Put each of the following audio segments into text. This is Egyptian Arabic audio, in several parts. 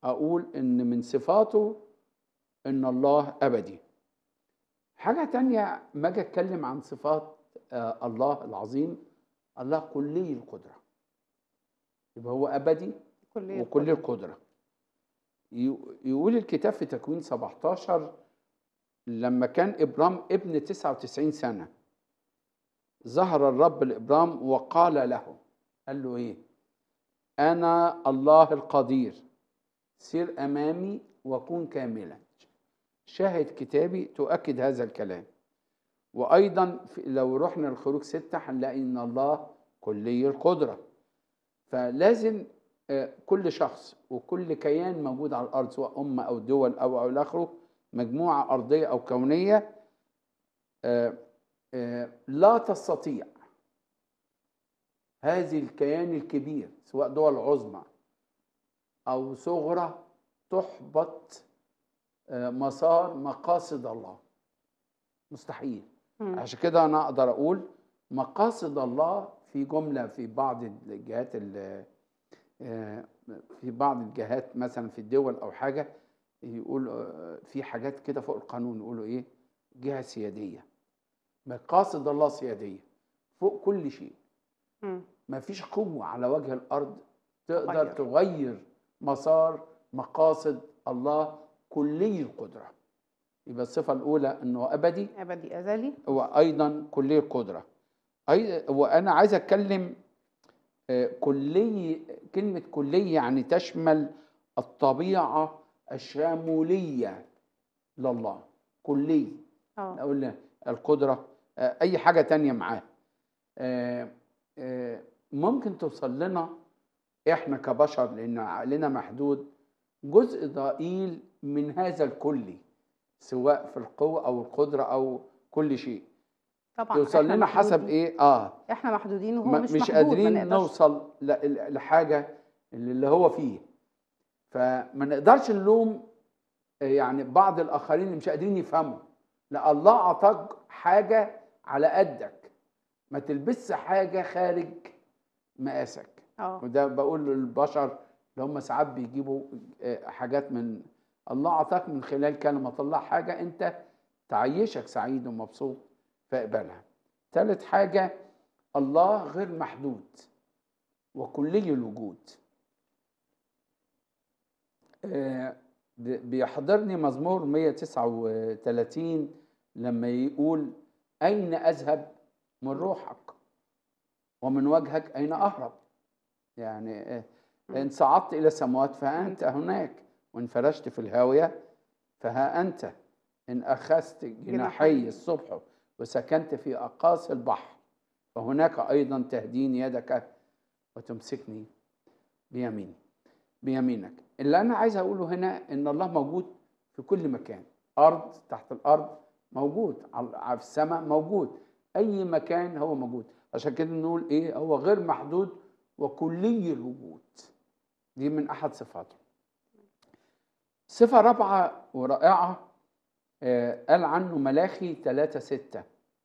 اقول ان من صفاته ان الله ابدي حاجه تانية ما اجي اتكلم عن صفات آه، الله العظيم الله كلي القدره يبقى هو ابدي كلية وكل القدرة. القدرة يو- يقول الكتاب في تكوين 17 لما كان إبرام ابن 99 سنة ظهر الرب لإبرام وقال له قال له إيه أنا الله القدير سير أمامي وكن كاملا شاهد كتابي تؤكد هذا الكلام وأيضا في- لو رحنا للخروج ستة هنلاقي إن الله كلي القدرة فلازم آه، كل شخص وكل كيان موجود على الارض سواء امه او دول او او الى اخره مجموعه ارضيه او كونيه آه، آه، لا تستطيع هذه الكيان الكبير سواء دول عظمى او صغرى تحبط آه، مسار مقاصد الله مستحيل مم. عشان كده انا اقدر اقول مقاصد الله في جمله في بعض الجهات ال- آه، في بعض الجهات مثلا في الدول او حاجه يقول آه، في حاجات كده فوق القانون يقولوا ايه جهه سياديه مقاصد الله سياديه فوق كل شيء مم. ما فيش قوه على وجه الارض تقدر تغير. تغير مسار مقاصد الله كلي القدره يبقى الصفه الاولى انه ابدي أبدي أزلي وايضا كليه القدره أي وانا عايز اتكلم آه، كلي كلمه كليه يعني تشمل الطبيعه الشاموليه لله كلي اه اقول القدره آه، اي حاجه تانية معاه آه، آه، ممكن توصل لنا احنا كبشر لان عقلنا محدود جزء ضئيل من هذا الكلي سواء في القوه او القدره او كل شيء طبعا يوصل إحنا لنا حسب محدودين. ايه اه احنا محدودين وهو ما- مش, مش محدود ما قادرين نقدرش. نوصل ل- لحاجه اللي هو فيه فما نقدرش نلوم آه، يعني بعض الاخرين اللي مش قادرين يفهموا لا الله اعطاك حاجه على قدك ما تلبسش حاجه خارج مقاسك اه وده بقول للبشر اللي هم ساعات بيجيبوا آه، حاجات من الله اعطاك من خلال كلمه الله حاجه انت تعيشك سعيد ومبسوط فاقبلها ثالث حاجه الله غير محدود وكلي الوجود آه، ب- بيحضرني مزمور 139 لما يقول أين أذهب من روحك ومن وجهك أين أهرب يعني آه، إن صعدت إلى السماوات فأنت هناك وإن فرشت في الهاوية فها أنت إن أخذت جناحي جناحي. الصبح وسكنت في أقاصي البحر فهناك أيضا تهديني يدك وتمسكني بيميني بيمينك اللي أنا عايز أقوله هنا إن الله موجود في كل مكان أرض تحت الأرض موجود على على السماء موجود أي مكان هو موجود عشان كده نقول إيه هو غير محدود وكلي الوجود دي من أحد صفاته صفة رابعة ورائعة آه، قال عنه ملاخي ثلاثة ستة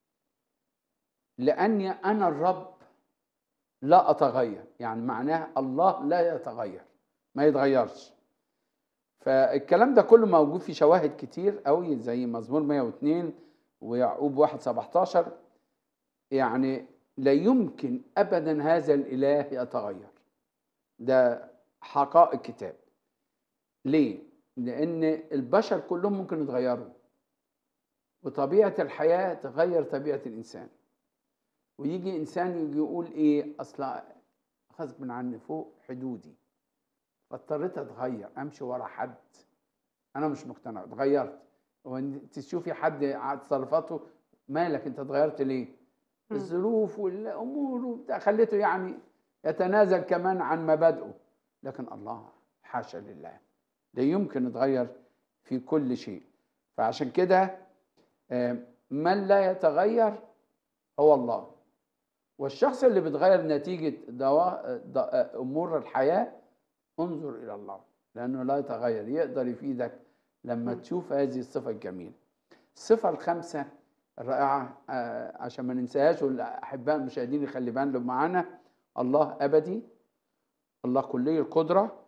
لأني أنا الرب لا أتغير يعني معناه الله لا يتغير ما يتغيرش فالكلام ده كله موجود في شواهد كتير قوي زي مزمور 102 ويعقوب 1 17 يعني لا يمكن ابدا هذا الاله يتغير ده حقائق الكتاب ليه لان البشر كلهم ممكن يتغيروا وطبيعه الحياه تغير طبيعه الانسان ويجي انسان يجي يقول ايه اصلا غصب عني فوق حدودي فاضطريت اتغير امشي ورا حد انا مش مقتنع اتغيرت وانت تشوفي حد على تصرفاته مالك انت اتغيرت ليه مم. الظروف والامور وبتاع خليته يعني يتنازل كمان عن مبادئه لكن الله حاشا لله لا يمكن يتغير في كل شيء فعشان كده آه، من لا يتغير هو الله والشخص اللي بيتغير نتيجة دواء د- أمور الحياة انظر إلى الله لأنه لا يتغير يقدر يفيدك لما مم. تشوف هذه الصفة الجميلة الصفة الخامسة الرائعة آه، عشان ما ننساهاش والأحباء المشاهدين يخلي بالهم معانا الله أبدي الله كلي القدرة